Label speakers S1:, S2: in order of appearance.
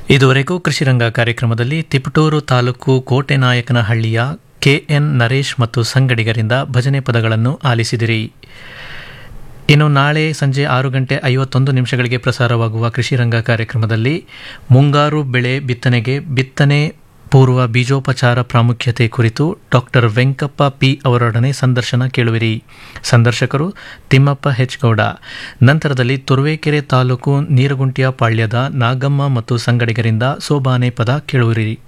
S1: ಇದುವರೆಗೂ ಕೃಷಿರಂಗ ಕಾರ್ಯಕ್ರಮದಲ್ಲಿ ತಿಪಟೂರು ತಾಲೂಕು ಕೋಟೆನಾಯಕನಹಳ್ಳಿಯ ಕೆಎನ್ ನರೇಶ್ ಮತ್ತು ಸಂಗಡಿಗರಿಂದ ಭಜನೆ ಪದಗಳನ್ನು ಆಲಿಸಿದಿರಿ ಇನ್ನು ನಾಳೆ ಸಂಜೆ ಆರು ಗಂಟೆ ಐವತ್ತೊಂದು ನಿಮಿಷಗಳಿಗೆ ಪ್ರಸಾರವಾಗುವ ಕೃಷಿರಂಗ ಕಾರ್ಯಕ್ರಮದಲ್ಲಿ ಮುಂಗಾರು ಬೆಳೆ ಬಿತ್ತನೆಗೆ ಬಿತ್ತನೆ ಪೂರ್ವ ಬೀಜೋಪಚಾರ ಪ್ರಾಮುಖ್ಯತೆ ಕುರಿತು ಡಾಕ್ಟರ್ ವೆಂಕಪ್ಪ ಪಿ ಅವರೊಡನೆ ಸಂದರ್ಶನ ಕೇಳುವಿರಿ ಸಂದರ್ಶಕರು ತಿಮ್ಮಪ್ಪ ಹೆಚ್ ಗೌಡ ನಂತರದಲ್ಲಿ ತುರುವೇಕೆರೆ ತಾಲೂಕು ನೀರಗುಂಟಿಯ ಪಾಳ್ಯದ ನಾಗಮ್ಮ ಮತ್ತು ಸಂಗಡಿಗರಿಂದ ಸೋಬಾನೆ ಪದ ಕೇಳುವಿರಿ